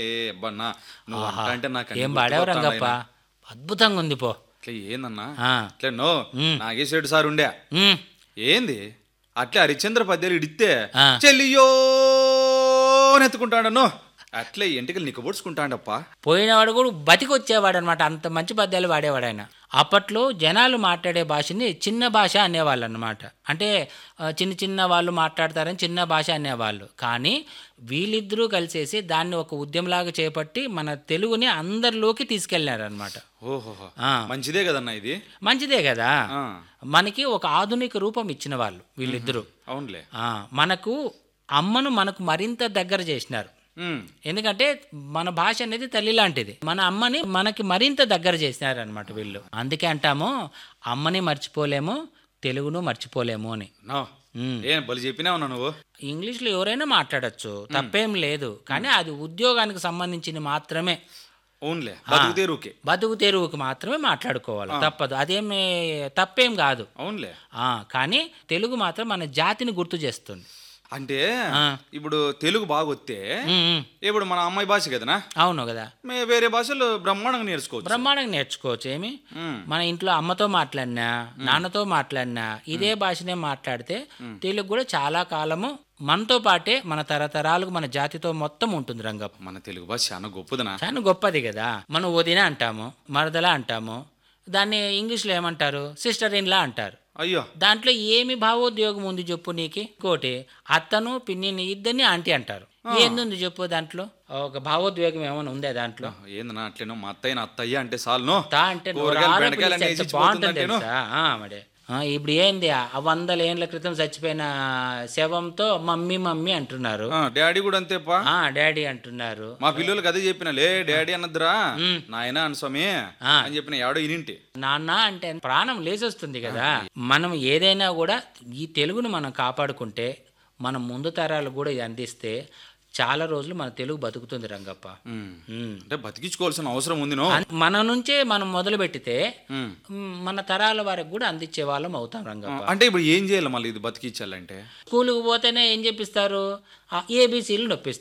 ఏ అబ్బన్నా నువ్వు అంట అంటే నాకు అన్ని ఏం పాడావు గుర్తుకొస్తాయి రంగప్ప నాయనా. అద్భుతంగా ఉంది పో ఇట్లా ఏందన్నా ఆ. ఇట్లా నో నాగేశ్వరుడు సార్ ఉండే ఉమ్, ఏంది అట్లే హరిశ్చంద్ర పద్యాలు ఇడితే ఆ. చెల్లియో నెత్తుకుంటాడను అట్లే ఎంటికలు నిక్కబొడుచుకుంటాడప్ప పోయినవాడు కూడా బతికి వచ్చేవాడు అనమాట అంత మంచి పద్యాలు వాడేవాడు ఆయన అప్పట్లో జనాలు మాట్లాడే భాషని చిన్న భాష అనేవాళ్ళు అనమాట అంటే ఆ, చిన్న చిన్న వాళ్ళు మాట్లాడతారని చిన్న భాష అనేవాళ్ళు కానీ వీళ్ళిద్దరూ కలిసేసి దాన్ని ఒక ఉద్యమంలాగా చేపట్టి మన తెలుగుని అందరిలోకి తీసుకెళ్లారనమాట ఓహో ఆ. మంచిదే కదన్నా ఇది మంచిదే కదా ఆ. మనకి ఒక ఆధునిక రూపం ఇచ్చిన వాళ్ళు వీళ్ళిద్దరూ అవునులే ఆ, మనకు అమ్మను మనకు మరింత దగ్గర చేసినారు ఉమ్. ఎందుకంటే మన భాష అనేది తల్లి లాంటిది మన అమ్మని మనకి మరింత దగ్గర చేసినారు అనమాట వీళ్ళు అందుకే అంటాము అమ్మని మర్చిపోలేము తెలుగును మర్చిపోలేము అని నో ఉమ్. ఏం బలి చెప్పినావు నువ్వు ఇంగ్లీష్లో ఎవరైనా మాట్లాడచ్చు తప్పేం లేదు కానీ అది ఉద్యోగానికి సంబంధించింది మాత్రమే అవునులే బతుకు తెరువుకే బతుకు తెరువుకి మాత్రమే మాట్లాడుకోవాలి తప్పదు అదేమి తప్పేం కాదు అవునులే ఆ, కానీ తెలుగు మాత్రం మన జాతిని గుర్తు చేస్తుంది అంటే ఆ. ఇప్పుడు తెలుగు బాగా వస్తే ఉమ్, ఉమ్. ఇప్పుడు మన అమ్మాయి భాష కదనా అవును కదా మే వేరే భాషలు బ్రహ్మాండంగా నేర్చుకోవచ్చు బ్రహ్మాండంగా నేర్చుకోవచ్చు ఏమి ఉమ్. మన ఇంట్లో అమ్మతో మాట్లాడినా నాన్నతో మాట్లాడినా ఇదే భాషనే మాట్లాడితే తెలుగు కూడా చాలా కాలము మనతో పాటే మన తరతరాలకు మన జాతితో మొత్తం ఉంటుంది రంగప్ప మన తెలుగు భాష చాలా గొప్పదనా చాలా గొప్పది కదా మనం వదిన అంటాము మరదల అంటాము దాన్ని ఇంగ్లీష్లో ఏమంటారు సిస్టర్ ఇన్లా అంటారు అయ్యో దాంట్లో ఏమి భావోద్యోగం ఉంది చెప్పు నీకి ఇంకోటి అత్తను పిన్నిని ఇద్దరిని ఆంటీ అంటారు ఏందుంది చెప్పు దాంట్లో ఒక భావోద్వేగం ఏమైనా ఉందే దాంట్లో ఏందన్నా అట్లేనో మా అత్తయ్య అత్తయ్య అంటే చాలును తా అంటే కూరగాయలు, నోరారా బెండకాయలు పిలిస్తే అన్నీ ఎంత బాగుంటుంది వేసిచ్చిపోతుందంటేను. తెలుసా? ఆ, మడే ఆ, ఇప్పుడు ఏంది ఆ వందల ఏండ్ల క్రితం చచ్చిపోయిన శవంతో మమ్మీ మమ్మీ అంటున్నారు ఆ, డాడీ కూడా అంతేపా ఆ డాడీ అంటున్నారు మా పిల్లలకి అదే చెప్పిన లే డాడీ అన్నద్దురా నాయన అని స్వామి ఆ. అని చెప్పిన ఎవడో ఇనింటి నాన్న అంటే ప్రాణం లేచొస్తుంది కదా మనం ఏదైనా కూడా ఈ తెలుగును మనం కాపాడుకుంటే మనం ముందు తరాలు కూడా ఇది అందిస్తే చాలా రోజులు మన తెలుగు బతుకుతుంది రంగప్ప ఉమ్. ఉమ్. అంటే బతికించుకోవాల్సిన అవసరం ఉంది నో అన్- మన నుంచే మనం మొదలు పెట్టితే ఉమ్. మ్, మన తరాల వారికి కూడా అందించే వాళ్ళం అవుతాం రంగప్ప అంటే ఇప్పుడు ఏం చేయాలి మళ్ళీ ఇది బతికించాలంటే స్కూల్కి పోతేనే ఏం చెప్పిస్తారు ఏబీసీలు నొప్పిస్తారు